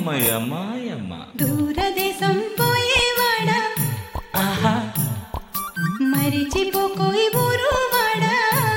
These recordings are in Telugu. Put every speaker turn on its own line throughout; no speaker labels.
అమ్మయ్య మాయమ్మ
దూరదేశం పోయేవాడా
ఆహా
మరిచిపోకోయి ఊరువాడా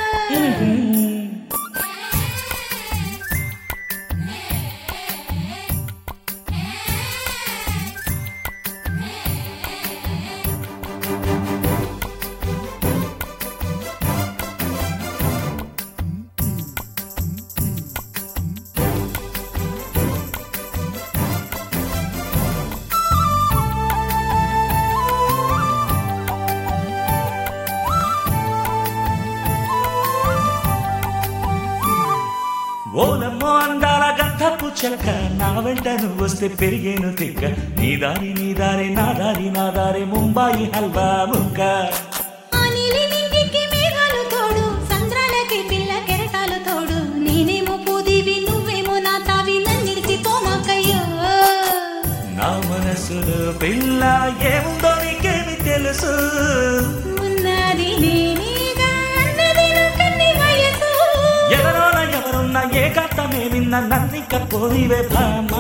ఓలమ్మో అందాల గంధపు చెక్క నా వెంట నువ్వు వస్తే పెరిగేను తిక్క నీ దారి నీ దారి నా దారి నా దారి ముంబాయి హల్వా ముక్క
ఆ నీలి నింగికి మేఘాలు తోడు సంద్రాలకి పిల్ల కెరటాలు తోడు నేనేమో పూదివి నువ్వేమో నా తావి నన్నిడిచి పోమాకయ్యో
నా మనసులో పిల్ల ఏముందో నీకేమి తెలుసు
ఉన్నది నేనేగా అన్నది నా కన్ని వయసు
ఎవరోన ఎవరున్నా ఏ కట్టమే విన్న నన్నిక పోయివే భామ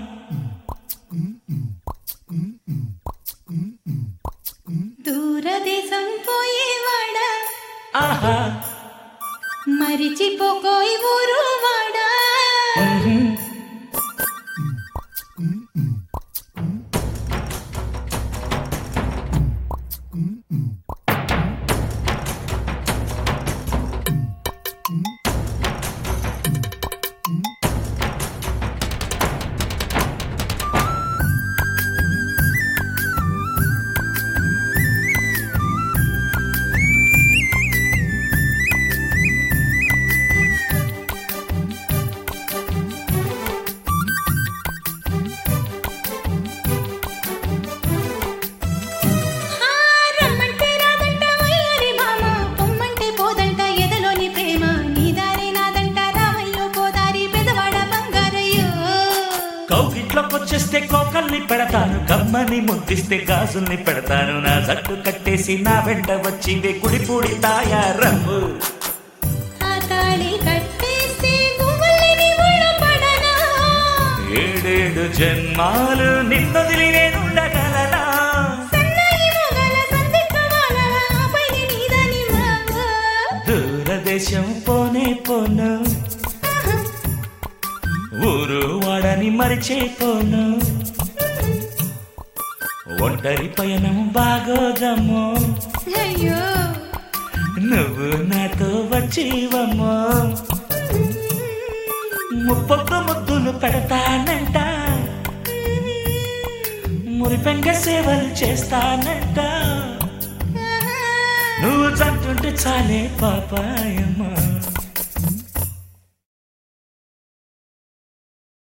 దూరదేశం పోయేవాడా
ఆహా
మరిచిపోకోయి ఊరువాడా ఆ రమ్మంటే రాదంట వయ్యారి మామ పొమ్మంటే పోదంట ఎదలోని ప్రేమ నీ దారి నాదంట రావయ్యో పోదారి పెదవాడ బంగారయ్యో
కౌగిట్లోకొచ్చేస్తే కోకల్ని పెడతాను కమ్మని ముద్దిస్తే గాజుల్ని పెడతాను నా జట్టు కట్టేసి నా వెంట వచ్చిందే కుడిపూడి తాయారమ్ము
ఆ తాళి కట్టేస్తే గువ్వల్ని ఒళ్ళో పడనా
ఏడేడు జన్మాలు నిన్నదిలి నేనుండగలనా
సన్నాయి మొగల సందిట్ట వాలల ఆపై నీదని మావ
దూరదేశం పోనే పోను ఊరు వాడని మరిచేపోను ఒంటరి పయనం బాగోదమ్మో
అయ్యో
నువ్వు నాతో వచ్చివమ్మో ముప్పొద్దు ముద్దులు పెడతానంట మురిపెంగ సేవలు చేస్తానంట నువ్వు చంటుంటే చాలే పాపాయమ్మ